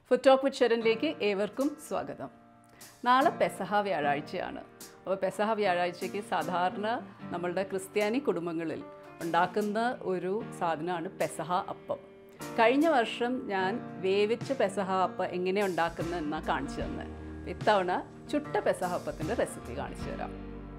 food talk with ഷെരനിലേക്ക് ഏവർക്കും സ്വാഗതം നാളെ പെസഹ വ്യാഴാഴ്ചയാണ് അപ്പോൾ പെസഹ വ്യാഴാഴ്ചയ്ക്ക് സാധാരണ നമ്മളുടെ ക്രിസ്ത്യാനി കുടുംബങ്ങളിൽ ഉണ്ടാക്കുന്ന ഒരു സാധനമാണ് പെസഹ അപ്പം കഴിഞ്ഞ വർഷം ഞാൻ വേവിച്ച പെസഹ അപ്പം എങ്ങനെ ഉണ്ടാക്കുന്നത് എന്നാണ് കാണിച്ചു തന്നെ ഇത്തവണ ചുട്ട പെസഹ അപ്പത്തിൻ്റെ റെസിപ്പി കാണിച്ചു തരാം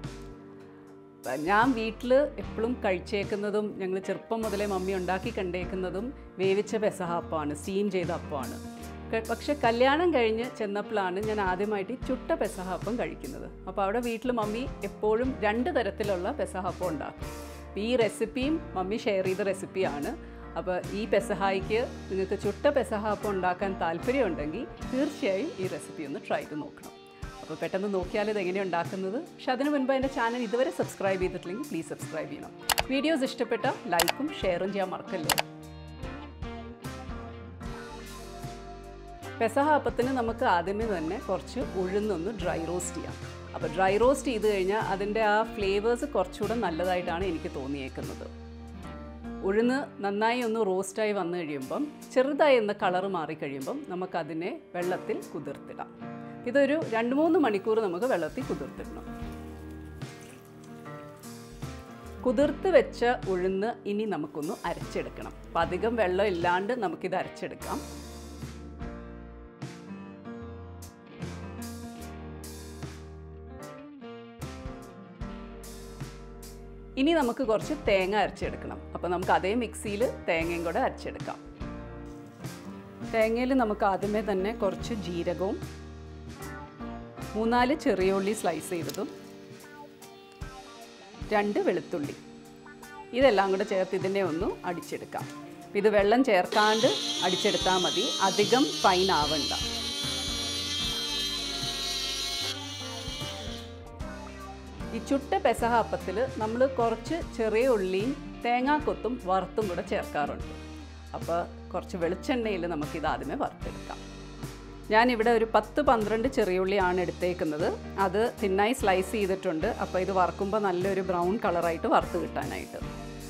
ഞാൻ വീട്ടിൽ എപ്പോഴും കഴിച്ചേക്കുന്നതും ഞങ്ങൾ ചെറുപ്പം മുതലേ മമ്മി ഉണ്ടാക്കി കണ്ടേക്കുന്നതും വേവിച്ച പെസഹ അപ്പമാണ് സ്റ്റീം ചെയ്ത അപ്പമാണ് ക- പക്ഷെ കല്യാണം കഴിഞ്ഞ് ചെന്നപ്പോഴാണ് ഞാൻ ആദ്യമായിട്ട് ഈ ചുട്ട പെസഹ അപ്പം കഴിക്കുന്നത് അപ്പോൾ അവിടെ വീട്ടിൽ മമ്മി എപ്പോഴും രണ്ട് തരത്തിലുള്ള പെസഹ അപ്പം ഉണ്ടാക്കും അപ്പോൾ ഈ റെസിപ്പിയും മമ്മി ഷെയർ ചെയ്ത റെസിപ്പിയാണ് അപ്പോൾ ഈ പെസഹായിക്ക് നിങ്ങൾക്ക് ചുട്ട പെസഹ അപ്പം ഉണ്ടാക്കാൻ താല്പര്യമുണ്ടെങ്കിൽ തീർച്ചയായും ഈ റെസിപ്പി ഒന്ന് ട്രൈ ചെയ്ത് നോക്കണം അപ്പോൾ പെട്ടെന്ന് നോക്കിയാൽ ഇത് എങ്ങനെയാണ് ഉണ്ടാക്കുന്നത് പക്ഷെ അതിന് മുൻപ് എൻ്റെ ചാനൽ ഇതുവരെ സബ്സ്ക്രൈബ് ചെയ്തിട്ടില്ലെങ്കിൽ പ്ലീസ് സബ്സ്ക്രൈബ് ചെയ്യണം വീഡിയോസ് ഇഷ്ടപ്പെട്ട ലൈക്കും ഷെയറും ചെയ്യാൻ മറക്കല്ലേ പെസഹ അപ്പത്തിന് നമുക്ക് ആദ്യമേ തന്നെ കുറച്ച് ഉഴുന്നൊന്ന് ഡ്രൈ റോസ്റ്റ് ചെയ്യാം അപ്പോൾ ഡ്രൈ റോസ്റ്റ് ചെയ്ത് കഴിഞ്ഞാൽ അതിൻ്റെ ആ ഫ്ലേവേഴ്സ് കുറച്ചുകൂടെ നല്ലതായിട്ടാണ് എനിക്ക് തോന്നിയേക്കുന്നത് ഉഴുന്ന് നന്നായി ഒന്ന് റോസ്റ്റായി വന്നു കഴിയുമ്പം ചെറുതായി ഒന്ന് കളറ് മാറിക്കഴിയുമ്പം നമുക്കതിനെ വെള്ളത്തിൽ കുതിർത്തിടാം ഇതൊരു രണ്ട് മൂന്ന് മണിക്കൂർ നമുക്ക് വെള്ളത്തിൽ കുതിർത്തിടണം കുതിർത്ത് വെച്ച ഉഴുന്ന് ഇനി നമുക്കൊന്ന് അരച്ചെടുക്കണം അപ്പം അധികം വെള്ളം ഇല്ലാണ്ട് നമുക്കിത് അരച്ചെടുക്കാം ഇനി നമുക്ക് കുറച്ച് തേങ്ങ അരച്ചെടുക്കണം അപ്പോൾ നമുക്ക് അതേ മിക്സിയിൽ തേങ്ങയും കൂടെ അരച്ചെടുക്കാം തേങ്ങയിൽ നമുക്ക് ആദ്യമേ തന്നെ കുറച്ച് ജീരകവും മൂന്നാല് ചെറിയ ഉള്ളി സ്ലൈസ് ചെയ്തതും രണ്ട് വെളുത്തുള്ളി ഇതെല്ലാം കൂടെ ചേർത്ത് ഇതിനെ ഒന്ന് അടിച്ചെടുക്കാം ഇത് വെള്ളം ചേർക്കാണ്ട് അടിച്ചെടുത്താൽ മതി അധികം ഫൈൻ ആവണ്ട ഈ ചുട്ട പെസഹ അപ്പത്തിൽ നമ്മൾ കുറച്ച് ചെറിയ ഉള്ളിയും തേങ്ങാക്കൊത്തും വറുത്തും കൂടെ ചേർക്കാറുണ്ട് അപ്പോൾ കുറച്ച് വെളിച്ചെണ്ണയിൽ നമുക്കിത് ആദ്യമേ വറുത്തെടുക്കാം ഞാനിവിടെ ഒരു പത്ത് പന്ത്രണ്ട് ചെറിയ ഉള്ളിയാണ് എടുത്തേക്കുന്നത് അത് തിന്നായി സ്ലൈസ് ചെയ്തിട്ടുണ്ട് അപ്പോൾ ഇത് വറുക്കുമ്പോൾ നല്ലൊരു ബ്രൗൺ കളറായിട്ട് വറുത്ത് കിട്ടാനായിട്ട്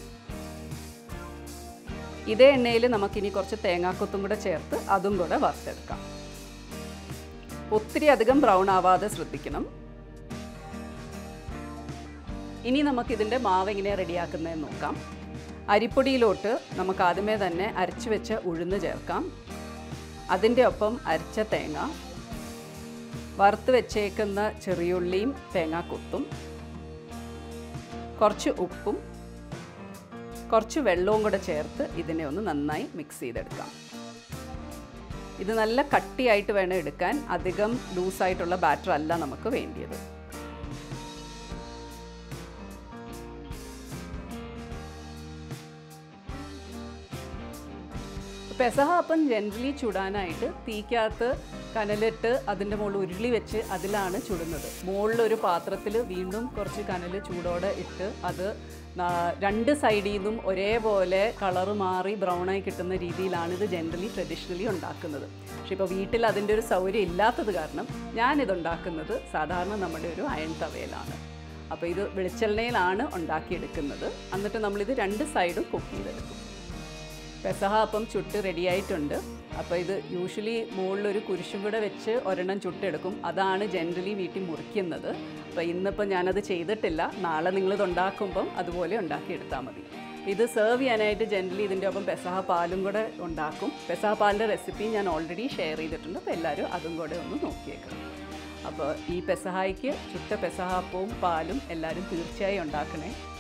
ഇതേ എണ്ണയിൽ നമുക്കിനി കുറച്ച് തേങ്ങാക്കൊത്തും കൂടെ ചേർത്ത് അതും കൂടെ വറുത്തെടുക്കാം ഒത്തിരി അധികം ബ്രൗൺ ആവാതെ ശ്രദ്ധിക്കണം ഇനി നമുക്കിതിൻ്റെ മാവ് എങ്ങനെ റെഡിയാക്കുന്നതെന്ന് നോക്കാം അരിപ്പൊടിയിലോട്ട് നമുക്ക് ആദ്യമേ തന്നെ അരച്ച് വെച്ച ഉഴുന്ന് ചേർക്കാം അതിൻ്റെ ഒപ്പം അരച്ച തേങ്ങ വറുത്ത് വെച്ചേക്കുന്ന ചെറിയുള്ളിയും തേങ്ങാക്കൊത്തും കുറച്ച് ഉപ്പും കുറച്ച് വെള്ളവും കൂടെ ചേർത്ത് ഇതിനെ ഒന്ന് നന്നായി മിക്സ് ചെയ്തെടുക്കാം ഇത് നല്ല കട്ടിയായിട്ട് വേണം എടുക്കാൻ അധികം ലൂസായിട്ടുള്ള ബാറ്റർ അല്ല നമുക്ക് വേണ്ടിയത് പെസഹ അപ്പം ജനറലി ചുടാനായിട്ട് തീക്കകത്ത് കനലിട്ട് അതിൻ്റെ മുകളിൽ ഉരുളി വെച്ച് അതിലാണ് ചുടുന്നത് മുകളിലൊരു പാത്രത്തിൽ വീണ്ടും കുറച്ച് കനൽ ചൂടോടെ ഇട്ട് അത് നാ- രണ്ട് സൈഡിൽ നിന്നും ഒരേപോലെ കളറ് മാറി ബ്രൗണായി കിട്ടുന്ന രീതിയിലാണ് ഇത് ജനറലി ട്രഡീഷണലി ഉണ്ടാക്കുന്നത് പക്ഷേ ഇപ്പോൾ വീട്ടിൽ അതിൻ്റെ ഒരു സൗകര്യം ഇല്ലാത്തത് കാരണം ഞാനിത് ഉണ്ടാക്കുന്നത് സാധാരണ നമ്മുടെ ഒരു അയൺ തവയിലാണ് അപ്പോൾ ഇത് വെളിച്ചെണ്ണയിലാണ് ഉണ്ടാക്കിയെടുക്കുന്നത് എന്നിട്ട് നമ്മളിത് രണ്ട് സൈഡും കുക്ക് ചെയ്തെടുക്കും പെസഹ അപ്പം ചുട്ട് റെഡിയായിട്ടുണ്ട് അപ്പോൾ ഇത് യൂഷ്വലി മുകളിലൊരു കുരിശും കൂടെ വെച്ച് ഒരെണ്ണം ചുട്ടെടുക്കും അതാണ് ജനറലി വീട്ടിൽ മുറിക്കുന്നത് അപ്പോൾ ഇന്നിപ്പോൾ ഞാനത് ചെയ്തിട്ടില്ല നാളെ നിങ്ങളിത് ഉണ്ടാക്കുമ്പം അതുപോലെ ഉണ്ടാക്കിയെടുത്താൽ മതി ഇത് സെർവ് ചെയ്യാനായിട്ട് ജനറലി ഇതിൻ്റെ ഒപ്പം പെസഹ പാലും കൂടെ ഉണ്ടാക്കും പെസഹ പാലിൻ്റെ റെസിപ്പി ഞാൻ ഓൾറെഡി ഷെയർ ചെയ്തിട്ടുണ്ട് അപ്പോൾ എല്ലാവരും അതും കൂടെ ഒന്ന് നോക്കിയേക്കണം അപ്പോൾ ഈ പെസഹായിക്ക് ചുട്ട പെസഹ അപ്പവും പാലും എല്ലാവരും തീർച്ചയായും ഉണ്ടാക്കണേ